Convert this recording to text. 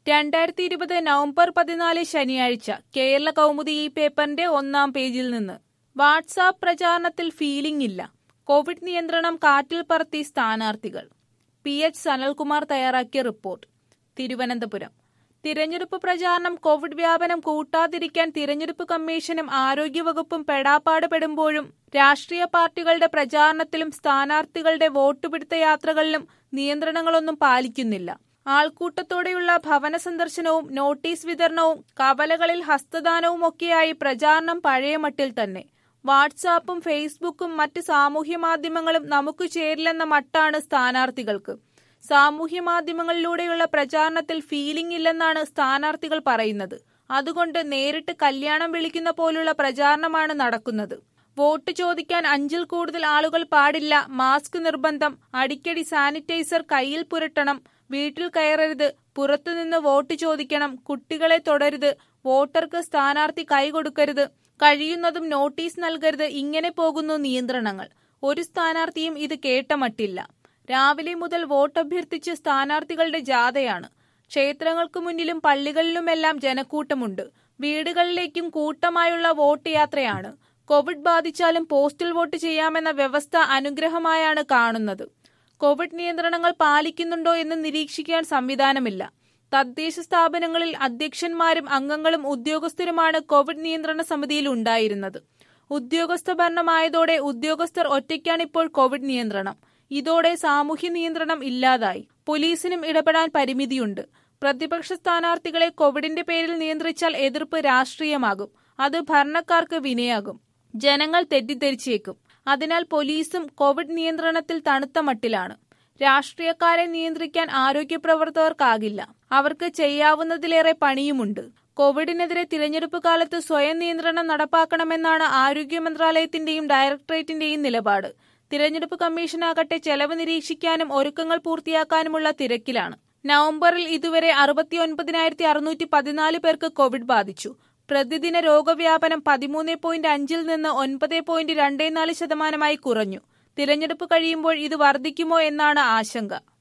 രണ്ടായിരത്തി ഇരുപത് നവംബർ പതിനാല് ശനിയാഴ്ച കേരള കൗമുദി ഈ പേപ്പറിന്റെ ഒന്നാം പേജിൽ നിന്ന് വാട്സാപ്പ് പ്രചാരണത്തിൽ ഫീലിംഗ് ഇല്ല കോവിഡ് നിയന്ത്രണം കാറ്റിൽ പറത്തി സ്ഥാനാർത്ഥികൾ പി എച്ച് സനൽകുമാർ തയ്യാറാക്കിയ റിപ്പോർട്ട് തിരുവനന്തപുരം തിരഞ്ഞെടുപ്പ് പ്രചാരണം കോവിഡ് വ്യാപനം കൂട്ടാതിരിക്കാൻ തിരഞ്ഞെടുപ്പ് കമ്മീഷനും ആരോഗ്യവകുപ്പും പെടാപ്പാട് പെടുമ്പോഴും രാഷ്ട്രീയ പാർട്ടികളുടെ പ്രചാരണത്തിലും സ്ഥാനാർത്ഥികളുടെ വോട്ടുപിടുത്ത യാത്രകളിലും നിയന്ത്രണങ്ങളൊന്നും പാലിക്കുന്നില്ല ആൾക്കൂട്ടത്തോടെയുള്ള ഭവന സന്ദർശനവും നോട്ടീസ് വിതരണവും കവലകളിൽ ഹസ്തദാനവും ഒക്കെയായി പ്രചാരണം പഴയ മട്ടിൽ തന്നെ വാട്സാപ്പും ഫേസ്ബുക്കും മറ്റ് സാമൂഹ്യ മാധ്യമങ്ങളും നമുക്ക് ചേരില്ലെന്ന മട്ടാണ് സ്ഥാനാർത്ഥികൾക്ക് സാമൂഹ്യ മാധ്യമങ്ങളിലൂടെയുള്ള പ്രചാരണത്തിൽ ഫീലിംഗ് ഇല്ലെന്നാണ് സ്ഥാനാർത്ഥികൾ പറയുന്നത് അതുകൊണ്ട് നേരിട്ട് കല്യാണം വിളിക്കുന്ന പോലുള്ള പ്രചാരണമാണ് നടക്കുന്നത് വോട്ട് ചോദിക്കാൻ അഞ്ചിൽ കൂടുതൽ ആളുകൾ പാടില്ല മാസ്ക് നിർബന്ധം അടിക്കടി സാനിറ്റൈസർ കയ്യിൽ പുരട്ടണം വീട്ടിൽ കയറരുത് പുറത്തുനിന്ന് വോട്ട് ചോദിക്കണം കുട്ടികളെ തൊടരുത് വോട്ടർക്ക് സ്ഥാനാർത്ഥി കൈകൊടുക്കരുത് കഴിയുന്നതും നോട്ടീസ് നൽകരുത് ഇങ്ങനെ പോകുന്നു നിയന്ത്രണങ്ങൾ ഒരു സ്ഥാനാർത്ഥിയും ഇത് കേട്ട മട്ടില്ല രാവിലെ മുതൽ വോട്ടഭ്യർത്ഥിച്ച് സ്ഥാനാർത്ഥികളുടെ ജാഥയാണ് ക്ഷേത്രങ്ങൾക്ക് മുന്നിലും പള്ളികളിലുമെല്ലാം ജനക്കൂട്ടമുണ്ട് വീടുകളിലേക്കും കൂട്ടമായുള്ള വോട്ട് യാത്രയാണ് കോവിഡ് ബാധിച്ചാലും പോസ്റ്റൽ വോട്ട് ചെയ്യാമെന്ന വ്യവസ്ഥ അനുഗ്രഹമായാണ് കാണുന്നത് കോവിഡ് നിയന്ത്രണങ്ങൾ പാലിക്കുന്നുണ്ടോ എന്ന് നിരീക്ഷിക്കാൻ സംവിധാനമില്ല തദ്ദേശ സ്ഥാപനങ്ങളിൽ അധ്യക്ഷന്മാരും അംഗങ്ങളും ഉദ്യോഗസ്ഥരുമാണ് കോവിഡ് നിയന്ത്രണ സമിതിയിൽ ഉണ്ടായിരുന്നത് ഉദ്യോഗസ്ഥ ഭരണമായതോടെ ഉദ്യോഗസ്ഥർ ഒറ്റയ്ക്കാണിപ്പോൾ കോവിഡ് നിയന്ത്രണം ഇതോടെ സാമൂഹ്യ നിയന്ത്രണം ഇല്ലാതായി പോലീസിനും ഇടപെടാൻ പരിമിതിയുണ്ട് പ്രതിപക്ഷ സ്ഥാനാർത്ഥികളെ കോവിഡിന്റെ പേരിൽ നിയന്ത്രിച്ചാൽ എതിർപ്പ് രാഷ്ട്രീയമാകും അത് ഭരണക്കാർക്ക് വിനയാകും ജനങ്ങൾ തെറ്റിദ്ധരിച്ചേക്കും അതിനാൽ പോലീസും കോവിഡ് നിയന്ത്രണത്തിൽ തണുത്ത മട്ടിലാണ് രാഷ്ട്രീയക്കാരെ നിയന്ത്രിക്കാൻ ആരോഗ്യപ്രവർത്തകർക്കാകില്ല അവർക്ക് ചെയ്യാവുന്നതിലേറെ പണിയുമുണ്ട് കോവിഡിനെതിരെ തിരഞ്ഞെടുപ്പ് കാലത്ത് സ്വയം നിയന്ത്രണം നടപ്പാക്കണമെന്നാണ് ആരോഗ്യ മന്ത്രാലയത്തിന്റെയും ഡയറക്ടറേറ്റിന്റെയും നിലപാട് തിരഞ്ഞെടുപ്പ് കമ്മീഷനാകട്ടെ ചെലവ് നിരീക്ഷിക്കാനും ഒരുക്കങ്ങൾ പൂർത്തിയാക്കാനുമുള്ള തിരക്കിലാണ് നവംബറിൽ ഇതുവരെ അറുപത്തിയൊൻപതിനായിരത്തി അറുന്നൂറ്റി പതിനാല് പേർക്ക് കോവിഡ് ബാധിച്ചു പ്രതിദിന രോഗവ്യാപനം പതിമൂന്ന് പോയിന്റ് അഞ്ചിൽ നിന്ന് ഒൻപത് പോയിന്റ് രണ്ട് നാല് ശതമാനമായി കുറഞ്ഞു തിരഞ്ഞെടുപ്പ് കഴിയുമ്പോൾ ഇത് വർദ്ധിക്കുമോ എന്നാണ് ആശങ്ക